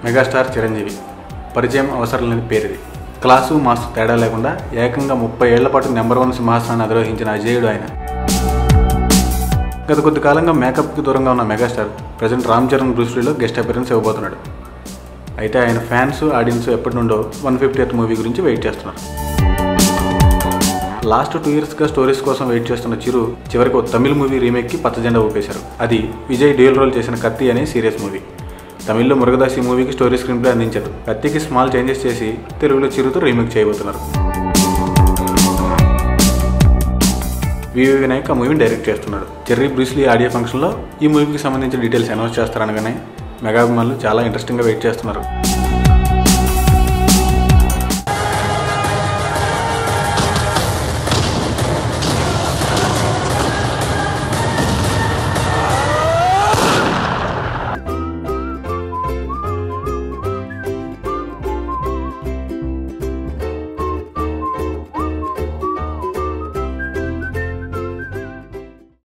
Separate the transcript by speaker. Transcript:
Speaker 1: megastar Chiranjeevi పరిచయం అవసరం లేని పేరిది క్లాసు మాస్ తేడా లేకుండా ఏకంగా ముప్పై ఏళ్ల పాటు నెంబర్ వన్ సింహాసనాన్ని అధిరోహించిన అజేయుడు ఆయన గత కొద్ది కాలంగా మేకప్కి దూరంగా ఉన్న మెగాస్టార్ ప్రజెంట్ రామ్ చరణ్ బ్రూస్లీలో గెస్ట్ అపిరెన్స్ ఇవ్వబోతున్నాడు అయితే ఆయన ఫ్యాన్స్ ఆడియన్స్ ఎప్పటి నుండో వన్ ఫిఫ్టీ ఎత్ మూవీ గురించి వెయిట్ చేస్తున్నారు లాస్ట్ టూ ఇయర్స్గా స్టోరీస్ కోసం వెయిట్ చేస్తున్న చిరు చివరికి ఒక తమిళ మూవీ రీమేక్కి పచ్చజెండా ఊపేశారు అది విజయ్ డ్యూయల్ రోల్ చేసిన కత్తి అనే సీరియస్ మూవీ తమిళ్లో మురుగదాస్ ఈ మూవీకి స్టోరీ స్క్రీన్ ప్లే అందించారు కత్తికి స్మాల్ చేంజెస్ చేసి తెలుగులో చిరుతో రీమేక్ చేయబోతున్నారు వివి వినాయక్ ఆ మూవీని డైరెక్ట్ చేస్తున్నాడు చెర్రీ బ్రూస్లీ ఆడియో ఫంక్షన్లో ఈ మూవీకి సంబంధించిన డీటెయిల్స్ అనౌన్స్ చేస్తారనగానే మెగా అభిమానులు చాలా ఇంట్రెస్టింగ్గా వెయిట్ చేస్తున్నారు